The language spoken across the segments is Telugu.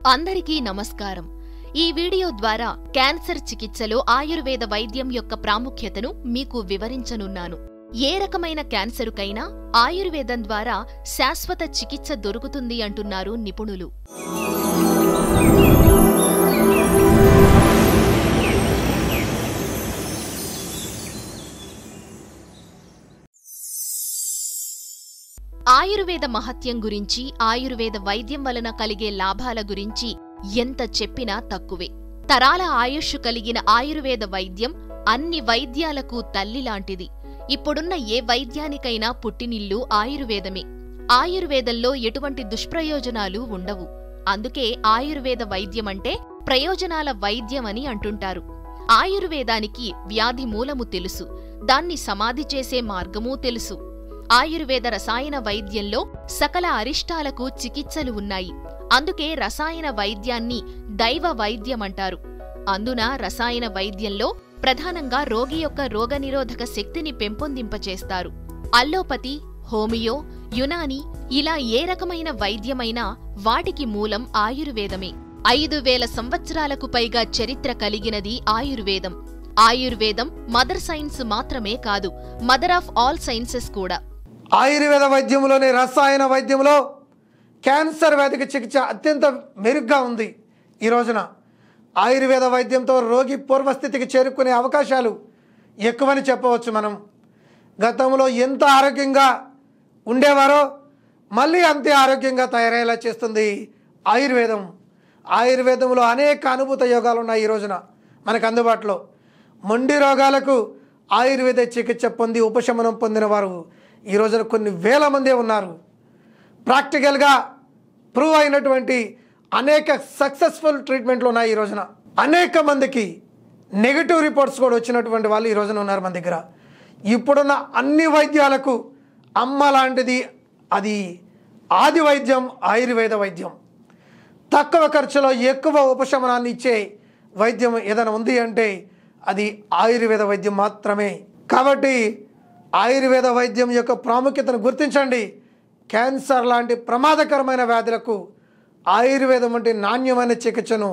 అందరికీ నమస్కారం ఈ వీడియో ద్వారా క్యాన్సర్ చికిత్సలో ఆయుర్వేద వైద్యం యొక్క ప్రాముఖ్యతను మీకు వివరించనున్నాను ఏ రకమైన క్యాన్సరుకైనా ఆయుర్వేదం ద్వారా శాశ్వత చికిత్స దొరుకుతుంది అంటున్నారు నిపుణులు ఆయుర్వేద మహత్యం గురించి ఆయుర్వేద వైద్యం వలన కలిగే లాభాల గురించి ఎంత చెప్పినా తక్కువే తరాల ఆయుష్ కలిగిన ఆయుర్వేద వైద్యం అన్ని వైద్యాలకు తల్లిలాంటిది ఇప్పుడున్న ఏ వైద్యానికైనా పుట్టినిల్లు ఆయుర్వేదమే ఆయుర్వేదంలో ఎటువంటి దుష్ప్రయోజనాలు ఉండవు అందుకే ఆయుర్వేద వైద్యమంటే ప్రయోజనాల వైద్యమని అంటుంటారు ఆయుర్వేదానికి వ్యాధి మూలము తెలుసు దాన్ని సమాధి చేసే మార్గమూ తెలుసు ఆయుర్వేద రసాయన వైద్యంలో సకల అరిష్టాలకు చికిత్సలు ఉన్నాయి అందుకే రసాయన వైద్యాన్ని దైవ వైద్యమంటారు అందున రసాయన వైద్యంలో ప్రధానంగా రోగి యొక్క రోగనిరోధక శక్తిని పెంపొందింపచేస్తారు అల్లోపతి హోమియో యునాని ఇలా ఏ రకమైన వైద్యమైనా వాటికి మూలం ఆయుర్వేదమే ఐదు వేల సంవత్సరాలకు పైగా చరిత్ర కలిగినది ఆయుర్వేదం ఆయుర్వేదం మదర్ సైన్స్ మాత్రమే కాదు మదర్ ఆఫ్ ఆల్ సైన్సెస్ కూడా ఆయుర్వేద వైద్యంలోని రసాయన వైద్యంలో క్యాన్సర్ వ్యాధికి చికిత్స అత్యంత మెరుగ్గా ఉంది ఈ రోజున ఆయుర్వేద వైద్యంతో రోగి పూర్వస్థితికి చేరుకునే అవకాశాలు ఎక్కువని చెప్పవచ్చు మనం గతంలో ఎంత ఆరోగ్యంగా ఉండేవారో మళ్ళీ అంతే ఆరోగ్యంగా తయారయ్యేలా చేస్తుంది ఆయుర్వేదం ఆయుర్వేదంలో అనేక అనుభూత యోగాలు ఉన్నాయి ఈ రోజున మనకు అందుబాటులో మొండి రోగాలకు ఆయుర్వేద చికిత్స పొంది ఉపశమనం పొందిన వారు ఈ రోజున కొన్ని వేల మందే ఉన్నారు ప్రాక్టికల్గా ప్రూవ్ అయినటువంటి అనేక సక్సెస్ఫుల్ ట్రీట్మెంట్లు ఉన్నాయి ఈ రోజున అనేక మందికి నెగిటివ్ రిపోర్ట్స్ కూడా వచ్చినటువంటి వాళ్ళు ఈ రోజున ఉన్నారు మన దగ్గర ఇప్పుడున్న అన్ని వైద్యాలకు అమ్మ లాంటిది అది ఆది వైద్యం ఆయుర్వేద వైద్యం తక్కువ ఖర్చులో ఎక్కువ ఉపశమనాన్ని ఇచ్చే వైద్యం ఏదైనా ఉంది అంటే అది ఆయుర్వేద వైద్యం మాత్రమే కాబట్టి ఆయుర్వేద వైద్యం యొక్క ప్రాముఖ్యతను గుర్తించండి క్యాన్సర్ లాంటి ప్రమాదకరమైన వ్యాధులకు ఆయుర్వేదం వంటి నాణ్యమైన చికిత్సను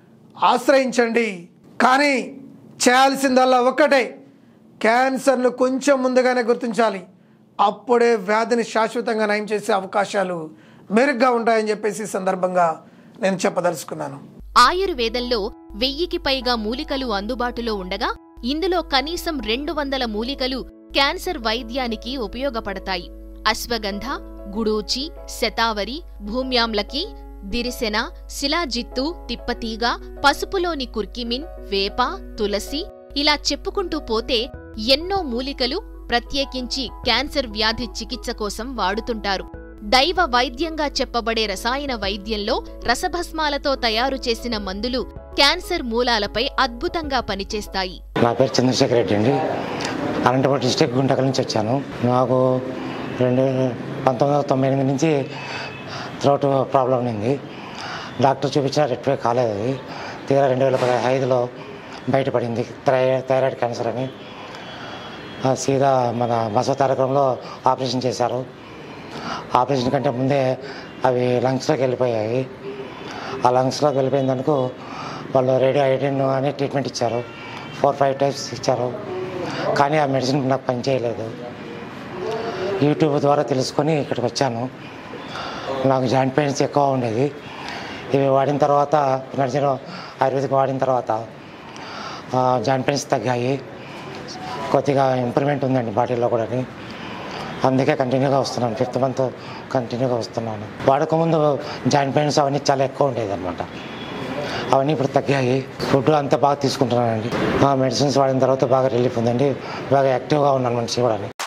ఆశ్రయించండి కానీ చేయాల్సిందల్లా ఒక్కటే క్యాన్సర్ను కొంచెం ముందుగానే గుర్తించాలి అప్పుడే వ్యాధిని శాశ్వతంగా నయం చేసే అవకాశాలు మెరుగ్గా ఉంటాయని చెప్పేసి ఈ సందర్భంగా నేను చెప్పదలుచుకున్నాను ఆయుర్వేదంలో వెయ్యికి పైగా మూలికలు అందుబాటులో ఉండగా ఇందులో కనీసం రెండు వందల మూలికలు క్యాన్సర్ వైద్యానికి ఉపయోగపడతాయి అశ్వగంధ గుడూచి శతావరి భూమ్యాంలకి దిరిసెన శిలాజిత్తు తిప్పతీగ పసుపులోని కుర్కిమిన్ వేప తులసి ఇలా చెప్పుకుంటూ పోతే ఎన్నో మూలికలు ప్రత్యేకించి క్యాన్సర్ వ్యాధి చికిత్స కోసం వాడుతుంటారు దైవ వైద్యంగా చెప్పబడే రసాయన వైద్యంలో రసభస్మాలతో తయారు చేసిన మందులు క్యాన్సర్ మూలాలపై అద్భుతంగా పనిచేస్తాయి నా పేరు చంద్రశేఖర్ రెడ్డి అండి అనంతపురం డిస్టిక్ గుంటకల్ నుంచి వచ్చాను నాకు రెండు పంతొమ్మిది వందల తొంభై ఎనిమిది నుంచి థ్రోట్ ప్రాబ్లం ఉంది డాక్టర్ చూపించిన రెట్వే కాలేదు అది తీరా రెండు వేల ఐదులో బయటపడింది థై థైరాయిడ్ క్యాన్సర్ అని ఆ సీదా మన బసవ తారకంలో ఆపరేషన్ చేశారు ఆపరేషన్ కంటే ముందే అవి లంగ్స్లోకి వెళ్ళిపోయాయి ఆ లంగ్స్లోకి వెళ్ళిపోయినందుకు వాళ్ళు రేడియో ఐడిన్ అని ట్రీట్మెంట్ ఇచ్చారు ఫోర్ ఫైవ్ టైమ్స్ ఇచ్చారు కానీ ఆ మెడిసిన్ నాకు పనిచేయలేదు యూట్యూబ్ ద్వారా తెలుసుకొని ఇక్కడికి వచ్చాను నాకు జాయింట్ పెయిన్స్ ఎక్కువ ఉండేది ఇవి వాడిన తర్వాత మెడిసిన్ ఆయుర్వేదిక్ వాడిన తర్వాత ఆ, జాయింట్ పెయిన్స్ తగ్గాయి కొద్దిగా ఇంప్రూవ్మెంట్ ఉందండి బాడీలో కూడా అందుకే కంటిన్యూగా వస్తున్నాను ఫిఫ్త్ మంత్ కంటిన్యూగా వస్తున్నాను వాడకముందు జాయింట్ పెయిన్స్ అవన్నీ చాలా ఎక్కువ ఉండేది అనమాట అవన్నీ ఇప్పుడు తగ్గాయి ఫుడ్ అంతా బాగా తీసుకుంటున్నానండి ఆ మెడిసిన్స్ వాడిన తర్వాత బాగా రిలీఫ్ ఉందండి బాగా యాక్టివ్గా ఉన్నాను మనిషి కూడా